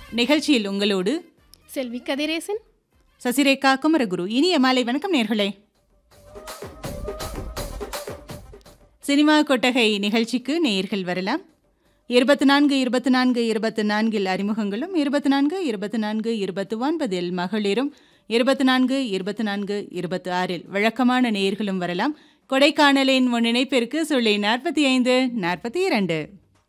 நிகழ்ச்சியில் உங்களோடு செல்வி கதிரேசன் சசிரேகா குமரகுரு இனிய மாலை வணக்கம் நேர்களே சினிமா கொட்டகை நிகழ்ச்சிக்கு நேயர்கள் வரலாம் இருபத்தி நான்கு இருபத்தி நான்கு இருபத்தி நான்கில் அறிமுகங்களும் இருபத்தி நான்கு இருபத்தி நான்கு இருபத்தி ஒன்பதில் மகளிரும் இருபத்தி நான்கு இருபத்தி நான்கு இருபத்தி ஆறில் வழக்கமான நேயர்களும் வரலாம் கொடைக்கானலின் முன்னிணைப்பிற்கு சொல்லி நாற்பத்தி ஐந்து நாற்பத்தி இரண்டு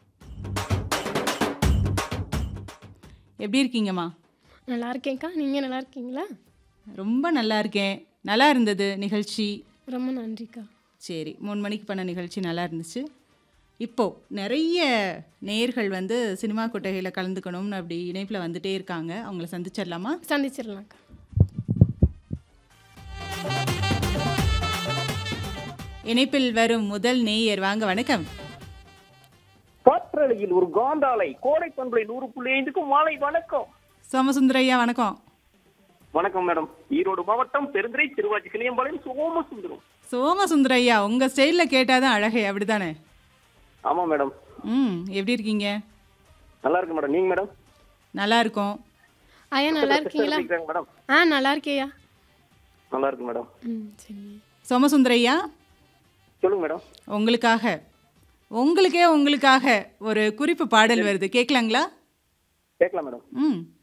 எப்படி இருக்கீங்கம்மா நல்லா இருக்கேன்க்கா நீங்கள் நல்லா இருக்கீங்களா ரொம்ப நல்லா இருக்கேன் நல்லா இருந்தது நிகழ்ச்சி ரொம்ப நன்றிக்கா சரி மூணு மணிக்கு பண்ண நிகழ்ச்சி நல்லா இருந்துச்சு இப்போது நிறைய நேயர்கள் வந்து சினிமா கொட்டகையில் கலந்துக்கணும்னு அப்படி இணைப்பில் வந்துட்டே இருக்காங்க அவங்கள சந்திச்சிடலாமா சந்திச்சிடலாம்க்கா இணைப்பில் வரும் முதல் நேயர் வாங்க வணக்கம் காற்றலையில் ஒரு காந்தாலை கோடை பண்பலை நூறு புள்ளி ஐந்துக்கு மாலை வணக்கம் சோமசுந்தரையா வணக்கம் வணக்கம் மேடம் ஈரோடு மாவட்டம் பெருந்துறை திருவாச்சி கிளியம்பாளையம் சோமசுந்தரம் சோமசுந்தரையா உங்கள் ஸ்டைலில் கேட்டால் தான் அழகே அப்படிதானே ஆமா மேடம் ம் எப்படி இருக்கீங்க நல்லா இருக்கு மேடம் நீங்க மேடம் நல்லா இருக்கோம் ஐயா நல்லா இருக்கீங்களா இருக்கிறாங்க மேடம் ஆ நல்லா இருக்கேயா நல்லா இருக்கு மேடம் ம் சரி சோமசுந்தரையா சொல்லுங்க மேடம் உங்களுக்காக உங்களுக்கே உங்களுக்காக ஒரு குறிப்பு பாடல் வருது கேட்கலாங்களா கேட்கலாம் மேடம் ம்